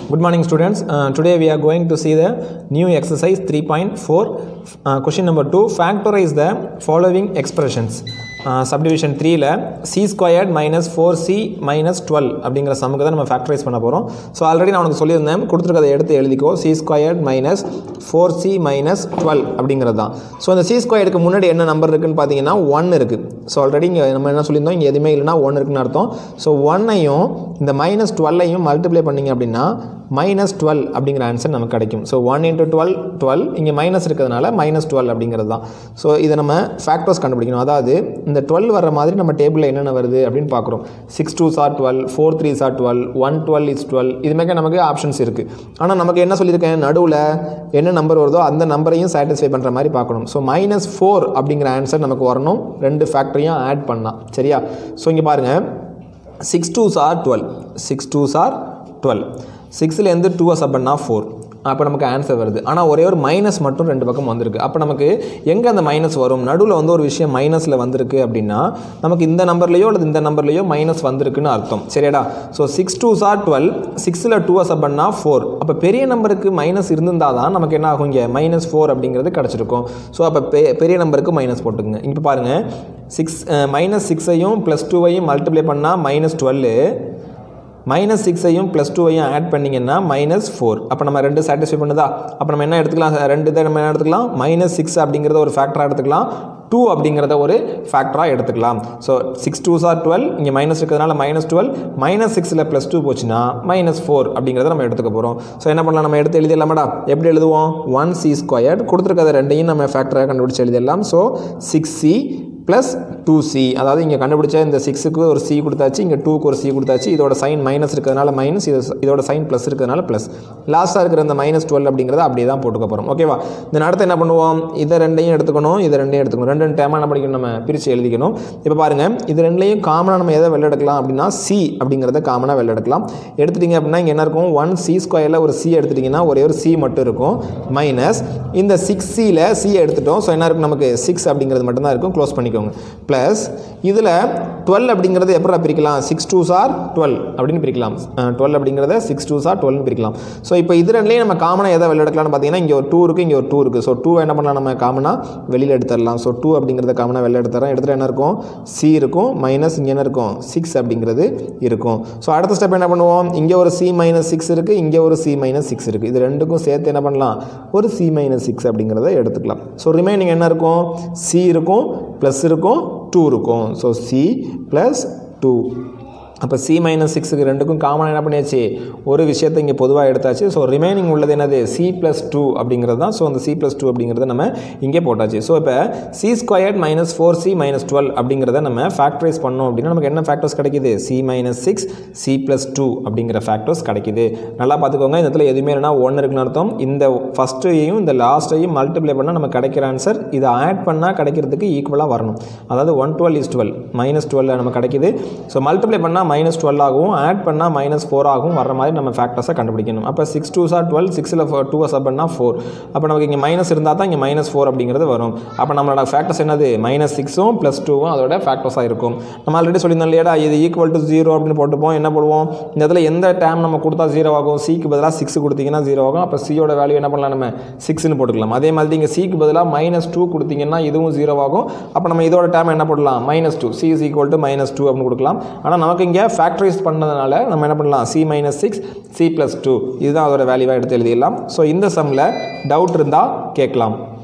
Good morning, students. Uh, today we are going to see the new exercise 3.4. Uh, question number 2 Factorize the following expressions. Uh, subdivision 3 ல c squared minus 4c minus 12 அப்படிங்கிற சமுக்கு தான் நம்ம factorise பண்ண போகிறோம் so already நான் உனக்கு சொல்லியிருந்தேன் கொடுத்துருக்கதை எடுத்து எழுதிக்கோ c squared minus 4c minus 12 அப்படிங்கிறது தான் ஸோ அந்த c ஸ்கொயருக்கு முன்னாடி என்ன நம்பர் இருக்குன்னு பார்த்தீங்கன்னா ஒன் இருக்குது ஸோ ஆல்ரெடி இங்கே நம்ம என்ன சொல்லியிருந்தோம் இங்கே எதுவுமே இல்லைன்னா ஒன் இருக்குன்னு அர்த்தம் ஸோ ஒன்னையும் இந்த மைனஸ் டுவெல்லையும் மல்டிப்ளை பண்ணிங்க அப்படின்னா மைனஸ் டுவெல் அப்படிங்கிற ஆன்சர் நமக்கு கிடைக்கும் so one into twelve twelve இங்கே மைனஸ் இருக்கிறதுனால மைனஸ் டுவெல் அப்படிங்கிறது தான் ஸோ இதை நம்ம ஃபேக்டர்ஸ் கண்டுபிடிக்கணும் அதாவது இந்த டுவெல் வர மாதிரி நம்ம டேபிளில் என்னென்ன வருது அப்படின்னு பார்க்குறோம் six twos are twelve four threes are twelve one twelve is twelve இதுமாரி நமக்கு ஆப்ஷன்ஸ் இருக்குது ஆனால் நமக்கு என்ன சொல்லியிருக்கேன் நடுவில் என்ன நம்பர் வருதோ அந்த நம்பரையும் சாட்டிஸ்ஃபை பண்ணுற மாதிரி பார்க்கணும் ஸோ மைனஸ் ஃபோர் அப்படிங்கிற ஆன்சர் நமக்கு வரணும் ரெண்டு ஃபேக்டரையும் ஆட் பண்ணலாம் சரியா ஸோ இங்கே பாருங்கள் six twos are twelve six twos are twelve சிக்ஸ்லேருந்து டூவை சப் பண்ணால் ஃபோர் அப்போ நமக்கு ஆன்சர் வருது ஆனால் ஒரே ஒரு மைனஸ் மட்டும் ரெண்டு பக்கம் வந்திருக்கு அப்போ நமக்கு எங்கே அந்த மைனஸ் வரும் நடுவில் வந்து ஒரு விஷயம் மைனஸில் வந்திருக்கு அப்படின்னா நமக்கு இந்த நம்பர்லையோ அல்லது இந்த நம்பர்லையோ மைனஸ் வந்திருக்குன்னு அர்த்தம் சரியாடா so six twos are twelve சிக்ஸில் டூவை சப் பண்ணால் ஃபோர் அப்போ பெரிய நம்பருக்கு மைனஸ் இருந்திருந்தால் தான் நமக்கு என்ன ஆகும் இங்கே மைனஸ் ஃபோர் அப்படிங்கிறது கிடச்சிருக்கும் ஸோ அப்போ பெ பெரிய நம்பருக்கு மைனஸ் போட்டுக்குங்க இங்கே பாருங்கள் சிக்ஸ் மைனஸ் சிக்ஸையும் ப்ளஸ் டூவையும் மல்டிப்ளை பண்ணால் மைனஸ் டுவெல்லு மைனஸ் சிக்ஸையும் ப்ளஸ் டூவையும் ஆட் பண்ணிங்கன்னா மைனஸ் ஃபோர் அப்போ நம்ம ரெண்டு சாட்டிஸ்ஃபை பண்ணுதா அப்போ நம்ம என்ன எடுத்துக்கலாம் ரெண்டு இதை நம்ம என்ன எடுத்துக்கலாம் மைனஸ் சிக்ஸ் அப்படிங்கிறத ஒரு ஃபேக்டராக எடுத்துக்கலாம் டூ அப்படிங்கிறத ஒரு ஃபேக்டராக எடுத்துக்கலாம் so six twos are twelve இங்கே மைனஸ் இருக்கிறதுனால மைனஸ் டுவெல் மைனஸ் சிக்ஸில் ப்ளஸ் டூ போச்சுன்னா மைனஸ் ஃபோர் அப்படிங்கிறத நம்ம எடுத்துக்க போகிறோம் ஸோ என்ன பண்ணலாம் நம்ம எடுத்து எழுதிடலாமாடா எப்படி எழுதுவோம் ஒன் சி ஸ்கொயர்ட் கொடுத்துருக்கத ரெண்டையும் நம்ம ஃபேக்டராக கண்டுபிடிச்சி எழுதிடலாம் so six C plus two C அதாவது இங்கே கண்டுபிடிச்ச இந்த சிக்ஸுக்கு ஒரு சி கொடுத்தாச்சு இங்கே டூக்கு ஒரு சி கொடுத்தாச்சு இதோட சைன் மைனஸ் இருக்கிறதுனால மைனஸ் இது இதோட சைன் ப்ளஸ் இருக்கிறதுனால ப்ளஸ் லாஸ்ட்டாக இருக்கிற இந்த மைனஸ் டுவெல் அப்படிங்கிறத அப்படியே தான் போட்டுக்க போகிறோம் ஓகேவா இந்த அடுத்து என்ன பண்ணுவோம் இதை ரெண்டையும் எடுத்துக்கணும் இதை ரெண்டையும் எடுத்துக்கணும் ரெண்டு ரெண்டு டேமாக என்ன படிக்கணும் நம்ம பிரித்து எழுதிக்கணும் இப்போ பாருங்கள் இது ரெண்டுலையும் காமனாக நம்ம எதை வெளில எடுக்கலாம் அப்படின்னா சி அப்படிங்கிறத காமனாக வெளில எடுக்கலாம் எடுத்துட்டிங்க அப்படின்னா இங்கே என்ன இருக்கும் ஒன் சி ஸ்கொயரில் ஒரு சி எடுத்துட்டிங்கன்னா ஒரே ஒரு சி மட்டும் இருக்கும் மைனஸ் இந்த சிக்ஸ் சியில் சி எடுத்துட்டோம் ஸோ என்ன இருக்கும் நமக்கு சிக்ஸ் அப்படிங்கிறது மட்டும்தான் இருக்கும் க்ளோஸ் பண்ணிக்கோங்க ப்ளஸ் இதில் டுவெல் அப்படிங்கிறது எப்படி பிரிக்கலாம் சிக்ஸ் டூ சார் டுவெல் அப்படின்னு பிரிக்கலாம் டுவெல் அப்படிங்கிறத சிக்ஸ் டூ சார் டுவெல்னு பிரிக்கலாம் ஸோ இப்போ இது ரெண்டுலேயும் நம்ம காமனாக எதை வெளில எடுக்கலாம்னு பார்த்தீங்கன்னா இங்கே ஒரு டூ இருக்குது இங்கே ஒரு டூ இருக்குது ஸோ டூ என்ன பண்ணலாம் நம்ம காமனாக வெளியில் எடுத்துடலாம் ஸோ டூ அப்படிங்கிறத காமனாக வெளில எடுத்துறோம் எடுத்துகிட்டு என்ன இருக்கும் சி இருக்கும் மைனஸ் இங்கே என்ன இருக்கும் சிக்ஸ் அப்படிங்கிறது இருக்கும் ஸோ அடுத்த ஸ்டெப் என்ன பண்ணுவோம் இங்கே ஒரு சி மைனஸ் சிக்ஸ் இருக்குது இங்கே ஒரு சி மைனஸ் சிக்ஸ் இருக்குது இது ரெண்டுக்கும் சேர்த்து என்ன பண்ணலாம் ஒரு சி மைனஸ் சிக்ஸ் அப்படிங்கிறத எடுத்துக்கலாம் ஸோ ரிமைனிங் என்ன இருக்கும் சி இருக்கும் ப்ளஸ் இருக்கும் டூ இருக்கும் ஸோ சி ப்ளஸ் டூ அப்போ சி மைனஸ் சிக்ஸுக்கு ரெண்டுக்கும் காமனாக என்ன பண்ணியாச்சு ஒரு விஷயத்தை இங்கே பொதுவாக எடுத்தாச்சு ஸோ ரிமைனிங் உள்ளது என்னது சி ப்ளஸ் டூ அப்படிங்கிறது தான் ஸோ அந்த சி ப்ளஸ் டூ அப்படிங்கிறத நம்ம இங்கே போட்டாச்சு ஸோ இப்போ C squared minus four C minus twelve அப்படிங்கிறத நம்ம ஃபேக்டரைஸ் பண்ணோம் அப்படின்னா நமக்கு என்ன ஃபேக்டர்ஸ் கிடைக்குது C minus six C plus two அப்படிங்கிற ஃபேக்டர்ஸ் கிடைக்குது நல்லா பார்த்துக்கோங்க இந்த இடத்துல எதுவுமே இல்லைனா ஒன்று இருக்குன்னு அர்த்தம் இந்த ஃபஸ்ட்டையும் இந்த லாஸ்ட்டையும் மல்டிப்ளை பண்ணால் நம்ம கிடைக்கிற ஆன்சர் இதை ஆட் பண்ணால் கிடைக்கிறதுக்கு ஈக்குவலாக வரணும் அதாவது one twelve is twelve minus twelve நம்ம கிடைக்குது ஸோ மல்டிப்ளை பண்ணால் மைனஸ் டுவெல் ஆகும் ஆட் பண்ணால் மைனஸ் ஃபோர் ஆகும் வர மாதிரி நம்ம ஃபேக்டர்ஸை கண்டுபிடிக்கணும் அப்போ சிக்ஸ் டூ சார் டுவெல் சிக்ஸில் டூ சப் பண்ணால் ஃபோர் அப்போ நமக்கு இங்கே மைனஸ் இருந்தால் தான் இங்கே மைனஸ் ஃபோர் அப்படிங்கிறது வரும் அப்போ நம்மளோட ஃபேக்டர்ஸ் என்னது மைனஸ் சிக்ஸும் ப்ளஸ் டூவும் அதோட ஃபேக்டர்ஸாக இருக்கும் நம்ம ஆல்ரெடி சொல்லியிருந்தோம் இல்லையா இது ஈக்குவல் டு ஜீரோ அப்படின்னு போட்டுப்போம் என்ன போடுவோம் இந்த இடத்துல எந்த டேம் நம்ம கொடுத்தா ஜீரோ ஆகும் சிக்கு பதிலாக சிக்ஸ் கொடுத்தீங்கன்னா ஜீரோ ஆகும் அப்போ சியோட வேல்யூ என்ன பண்ணலாம் நம்ம சிக்ஸ்னு போட்டுக்கலாம் அதே மாதிரி இங்கே சிக்கு பதிலாக மைனஸ் டூ கொடுத்தீங்கன்னா இதுவும் ஜீரோ ஆகும் அப்போ நம்ம இதோட டேம் என்ன போடலாம் minus two C is equal to minus two அப்படின்னு கொடுக்கலாம் ஆனால் நமக்கு இங்கே ஃபேக்டரைஸ் பண்ணதுனால நம்ம என்ன பண்ணலாம் C minus six C plus two இதுதான் அதோட வேல்யூவாக எடுத்து எழுதிடலாம் ஸோ இந்த சம்மில் டவுட் இருந்தால் கேட்கலாம்